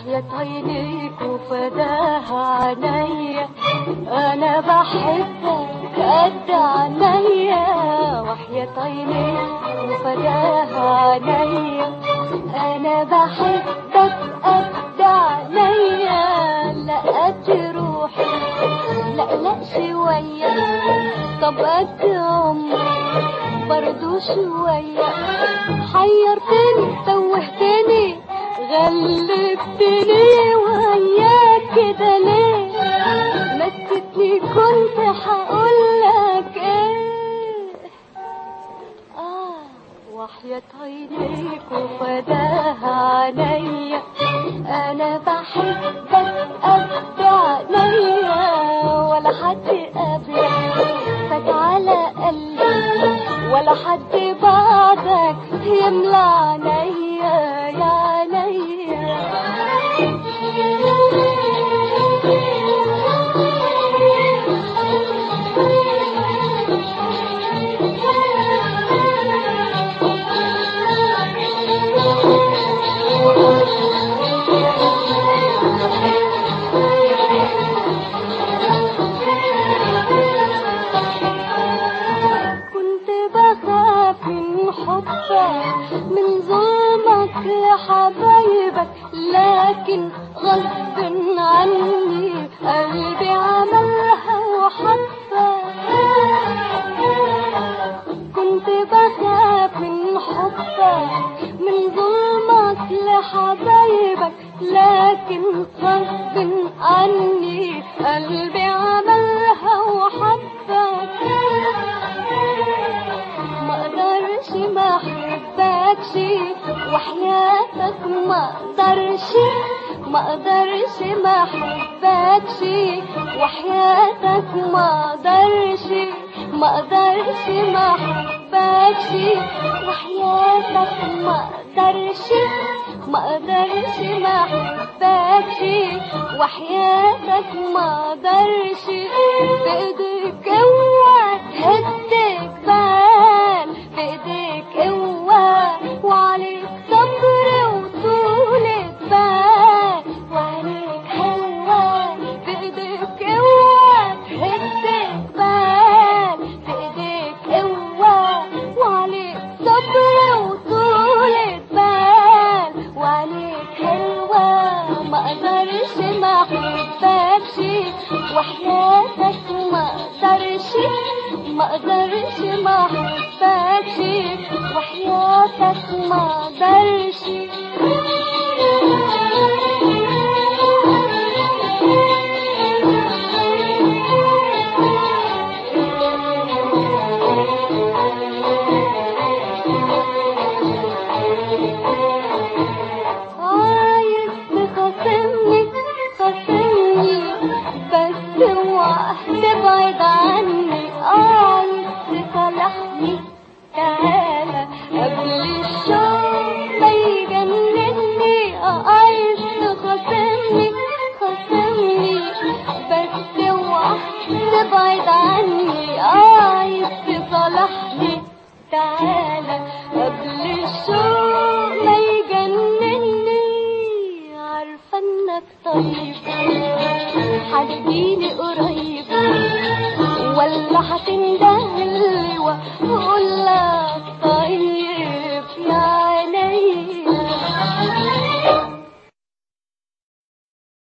وحياة عينيك وفداها عينيا انا بحبك قد عينيا وحياة عينيك وفداها عينيا انا بحبك قد عينيا لا قد روحي لا لا شوية طب قد عمري برضو شوية حيرتني توهتني غلبتني وياك كده ليه نسيتني كنت هقولك ايه اه وحياة عينيك وفداها عينيا انا بحبك قد عينيا ولا حد قبلك فات على قلبي ولا حد بعدك يملى عينيا يا كنت بخاف من حبك من ظلمك لحبايبك لكن غصب عني قلبي عملها وحبك كنت بخاف من حبك من ظلمك لحبايبك لكن غصب عني قلبي عملها وحبك ما اقدرش ما احبكش وحياتك ما اقدرش ما اقدرش ما احبكش وحياتك ما اقدرش ما اقدرش ما احبكش وحياتك ما اقدرش ما اقدرش ما احبكش وحياتك ما اقدرش بايديك اوعى تهدك بال بايديك اوعى وعليك صبر وطولة بال وعليك هوا بايديك اوعى تهدك بال بايديك اوعى وعليك صبر وطولة بال وعليك هوا ما اقدرش ما احبكش وحياتك ما اقدرش ما اقدرش ما احبكش وحياتك ما اقدرش عايز تخاصمني خاصمني بس اوعى تبعد عني عايز تصالحني تعالى قبل الشوق ما يجنني عايز تخاصمني خاصمني بس اوعى تبعد عني عايز تصالحني تعالى قبل الشوق ما يجنني عارفة انك طيب هتجيني قريب ولا هتندم